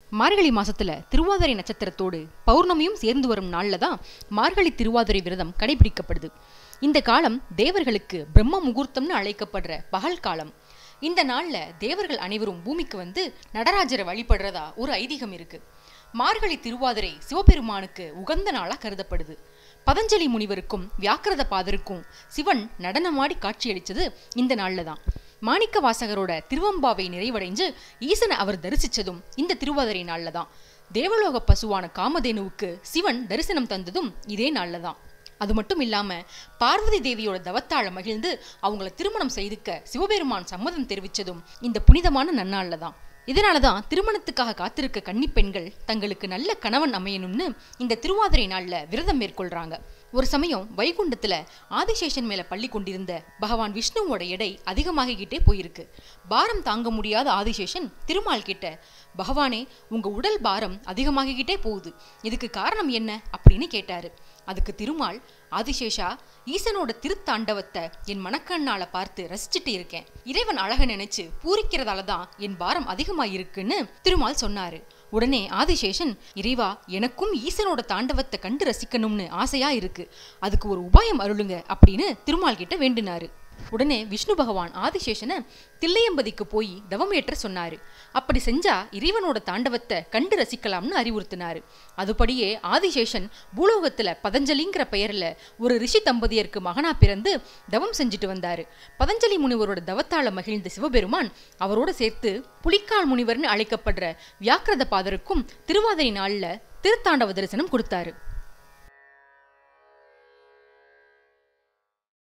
மார்கழி மாசத்துல திருவாதிரை நட்சத்திரத்தோடு பௌர்ணமியும் சேர்ந்து வரும் நாள்ல தான் மார்கழி திருவாதிரை விரதம் கடைபிடிக்கப்படுது இந்த காலம் தேவர்களுக்கு பிரம்ம முகூர்த்தம்னு அழைக்கப்படுற பகல் காலம் இந்த நாள்ல தேவர்கள் அனைவரும் பூமிக்கு வந்து நடராஜரை வழிபடுறதா ஒரு ஐதீகம் இருக்கு மார்கழி திருவாதிரை சிவபெருமானுக்கு உகந்த நாளா கருதப்படுது பதஞ்சலி முனிவருக்கும் வியாக்கிரத பாதருக்கும் சிவன் நடனமாடி காட்சியளிச்சது இந்த நாள்ல தான் மாணிக்க வாசகரோட திருவம்பாவை நிறைவடைஞ்சு ஈசனை அவர் தரிசிச்சதும் இந்த திருவாதிரை நாள்ல தான் தேவலோக பசுவான காமதேனுவுக்கு சிவன் தரிசனம் தந்ததும் இதே நாள்ல தான் அது மட்டும் இல்லாம பார்வதி தேவியோட தவத்தாழ மகிழ்ந்து அவங்கள திருமணம் செய்துக்க சிவபெருமான் சம்மதம் தெரிவிச்சதும் இந்த புனிதமான நன்னாள்ல தான் இதனாலதான் திருமணத்துக்காக காத்திருக்க கன்னிப் பெண்கள் தங்களுக்கு நல்ல கணவன் அமையணும்னு இந்த திருவாதிரை நாள்ல விரதம் மேற்கொள்றாங்க ஒரு சமயம் வைகுண்டத்துல ஆதிசேஷன் மேல பள்ளி கொண்டிருந்த பகவான் விஷ்ணுவோட எடை அதிகமாகிக்கிட்டே போயிருக்கு பாரம் தாங்க முடியாத ஆதிசேஷன் திருமால் கிட்ட பகவானே உங்க உடல் பாரம் அதிகமாகிக்கிட்டே போகுது இதுக்கு காரணம் என்ன அப்படின்னு கேட்டாரு அதுக்கு திருமால் ஆதிசேஷா ஈசனோட திருத்தாண்டவத்தை என் மனக்கண்ணால பார்த்து ரசிச்சுட்டு இருக்கேன் இறைவன் அழக நினைச்சு பூரிக்கிறதால தான் என் பாரம் அதிகமா இருக்குன்னு திருமால் சொன்னாரு உடனே ஆதிசேஷன் இறைவா எனக்கும் ஈசனோட தாண்டவத்தை கண்டு ரசிக்கணும்னு ஆசையா இருக்கு அதுக்கு ஒரு உபாயம் அருளுங்க அப்படின்னு திருமால் கிட்ட வேண்டினாரு உடனே விஷ்ணு பகவான் ஆதிசேஷனை தில்லையம்பதிக்கு போய் தவமேற்ற சொன்னாரு அப்படி செஞ்சா இறைவனோட தாண்டவத்தை கண்டு ரசிக்கலாம்னு அறிவுறுத்தினாரு அதுபடியே ஆதிசேஷன் பூலோகத்துல பதஞ்சலிங்கிற பெயர்ல ஒரு ரிஷி தம்பதியருக்கு மகனா பிறந்து தவம் செஞ்சுட்டு வந்தாரு பதஞ்சலி முனிவரோட தவத்தாள மகிழ்ந்த சிவபெருமான் அவரோட சேர்த்து புலிக்கால் முனிவர்னு அழைக்கப்படுற வியாக்கிரத பாதருக்கும் திருவாதிரை நாள்ல திருத்தாண்டவ தரிசனம் கொடுத்தாரு